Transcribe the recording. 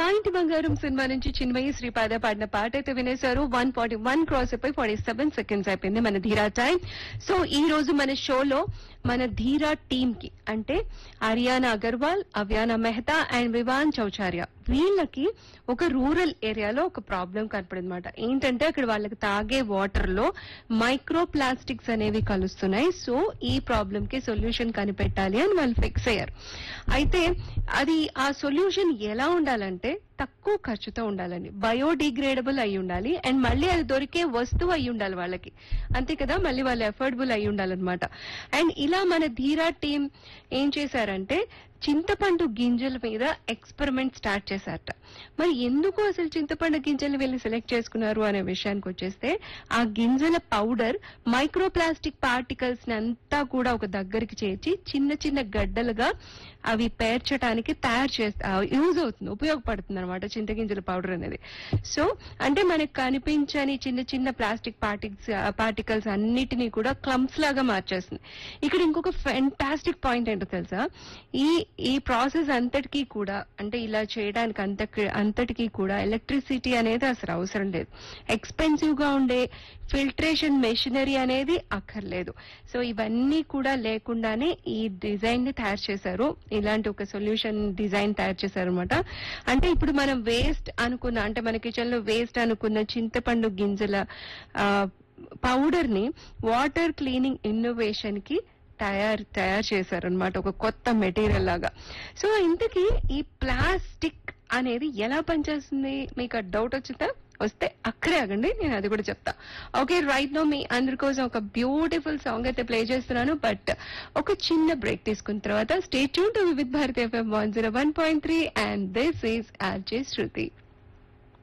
మా ఇంటి బంగారం సినిమా నుంచి చిన్మయి శ్రీపాద పాడిన పాట అయితే వినేశారు వన్ ఫార్టీ వన్ క్రాస్ అయిపోయి ఫార్టీ సెవెన్ సెకండ్స్ అయిపోయింది మన ధీరా టైం సో ఈ రోజు మన షోలో మన ధీరా టీమ్ కి అంటే అరియానా అగర్వాల్ అవ్యానా మెహతా అండ్ వివాన్ చౌచార్య వీళ్ళకి ఒక రూరల్ ఏరియాలో ఒక ప్రాబ్లం కనపడింది అనమాట ఏంటంటే అక్కడ వాళ్ళకి తాగే వాటర్ లో మైక్రో ప్లాస్టిక్స్ అనేవి కలుస్తున్నాయి సో ఈ ప్రాబ్లం కి సొల్యూషన్ కనిపెట్టాలి అని వాళ్ళు ఫిక్స్ అయ్యారు అయితే అది ఆ సొల్యూషన్ ఎలా ఉండాలంటే తక్కువ ఖర్చుతో ఉండాలండి బయోడిగ్రేడబుల్ అయి ఉండాలి అండ్ మళ్ళీ అది దొరికే వస్తువు అయి ఉండాలి వాళ్ళకి అంతే కదా మళ్ళీ వాళ్ళు ఎఫోర్డబుల్ అయి ఉండాలన్నమాట అండ్ ఇలా మన ధీరా టీం ఏం చేశారంటే చింతపండు గింజల మీద ఎక్స్పెరిమెంట్ స్టార్ట్ చేశారట మరి ఎందుకు అసలు చింతపండు గింజలు వీళ్ళు సెలెక్ట్ చేసుకున్నారు అనే విషయానికి వచ్చేస్తే ఆ గింజల పౌడర్ మైక్రో ప్లాస్టిక్ పార్టికల్స్ ని అంతా కూడా ఒక దగ్గరికి చేర్చి చిన్న చిన్న గడ్డలుగా అవి పేర్చడానికి తయారు చేస్తా యూజ్ అవుతుంది ఉపయోగపడుతుంది అనమాట చింతగింజల పౌడర్ అనేది సో అంటే మనకు కనిపించని చిన్న చిన్న ప్లాస్టిక్ పార్టిక్స్ పార్టికల్స్ అన్నిటినీ కూడా క్లమ్స్ లాగా మార్చేస్తుంది ఇక్కడ ఇంకొక ఫెంటాస్టిక్ పాయింట్ ఏంటో తెలుసా ఈ ఈ ప్రాసెస్ అంతటికీ కూడా అంటే ఇలా చేయడానికి అంత అంతటికీ కూడా ఎలక్ట్రిసిటీ అనేది అసలు అవసరం లేదు ఎక్స్పెన్సివ్ గా ఉండే ఫిల్టరేషన్ మెషినరీ అనేది అక్కర్లేదు సో ఇవన్నీ కూడా లేకుండానే ఈ డిజైన్ ని తయారు చేశారు ఇలాంటి ఒక సొల్యూషన్ డిజైన్ తయారు చేశారు అనమాట అంటే ఇప్పుడు మనం వేస్ట్ అనుకున్న అంటే మన కిచెన్ లో వేస్ట్ అనుకున్న చింతపండు గింజల పౌడర్ ని వాటర్ క్లీనింగ్ ఇన్నోవేషన్ కి తయారు తయారు చేశారనమాట ఒక కొత్త మెటీరియల్ లాగా సో ఇంతకీ ఈ ప్లాస్టిక్ అనేది ఎలా పనిచేస్తుంది మీకు ఆ డౌట్ వచ్చిందా వస్తే అక్కడే ఆగండి నేను అది కూడా చెప్తా ఓకే రైట్ నో మీ అందరి కోసం ఒక బ్యూటిఫుల్ సాంగ్ అయితే ప్లే చేస్తున్నాను బట్ ఒక చిన్న బ్రేక్ తీసుకున్న తర్వాత stay tune to Vividh Bharati FM one zero one point three and this is RJ Shruti